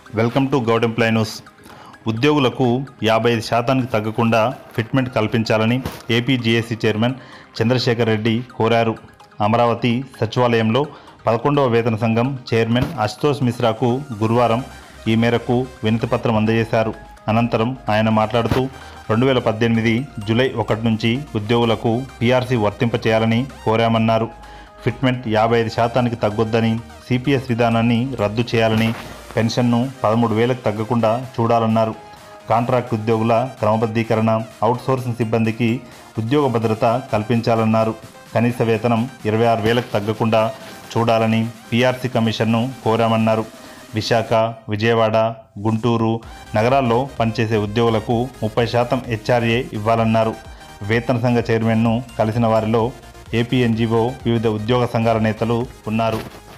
welcome to Goud employ news ఉద్యోగులకు యాభై ఐదు శాతానికి తగ్గకుండా ఫిట్మెంట్ కల్పించాలని AP GAC chairman Chandrasekhar Reddy కోరారు అమరావతి సచివాలయంలో పదకొండవ వేతన సంఘం చైర్మన్ అశుతోష్ మిశ్రాకు గురువారం ఈ మేరకు వినతిపత్రం అందజేశారు అనంతరం ఆయన మాట్లాడుతూ రెండు వేల పద్దెనిమిది జూలై ఒకటి నుంచి ఉద్యోగులకు పీఆర్సీ వర్తింపచేయాలని కోరామన్నారు ఫిట్మెంట్ యాభై ఐదు శాతానికి తగ్గొద్దని సిపిఎస్ విధానాన్ని రద్దు చేయాలని పెన్షన్ను పదమూడు వేలకు తగ్గకుండా చూడాలన్నారు కాంట్రాక్ట్ ఉద్యోగుల క్రమబద్ధీకరణ అవుట్సోర్సింగ్ సిబ్బందికి ఉద్యోగ భద్రత కల్పించాలన్నారు కనీస వేతనం ఇరవై ఆరు వేలకు తగ్గకుండా చూడాలని పీఆర్సీ కమిషన్ను కోరామన్నారు విశాఖ విజయవాడ గుంటూరు నగరాల్లో పనిచేసే ఉద్యోగులకు ముప్పై శాతం హెచ్ఆర్ఏ ఇవ్వాలన్నారు వేతన సంఘ చైర్మన్ను కలిసిన వారిలో ఏపీ ఎన్జీఓ వివిధ ఉద్యోగ సంఘాల నేతలు ఉన్నారు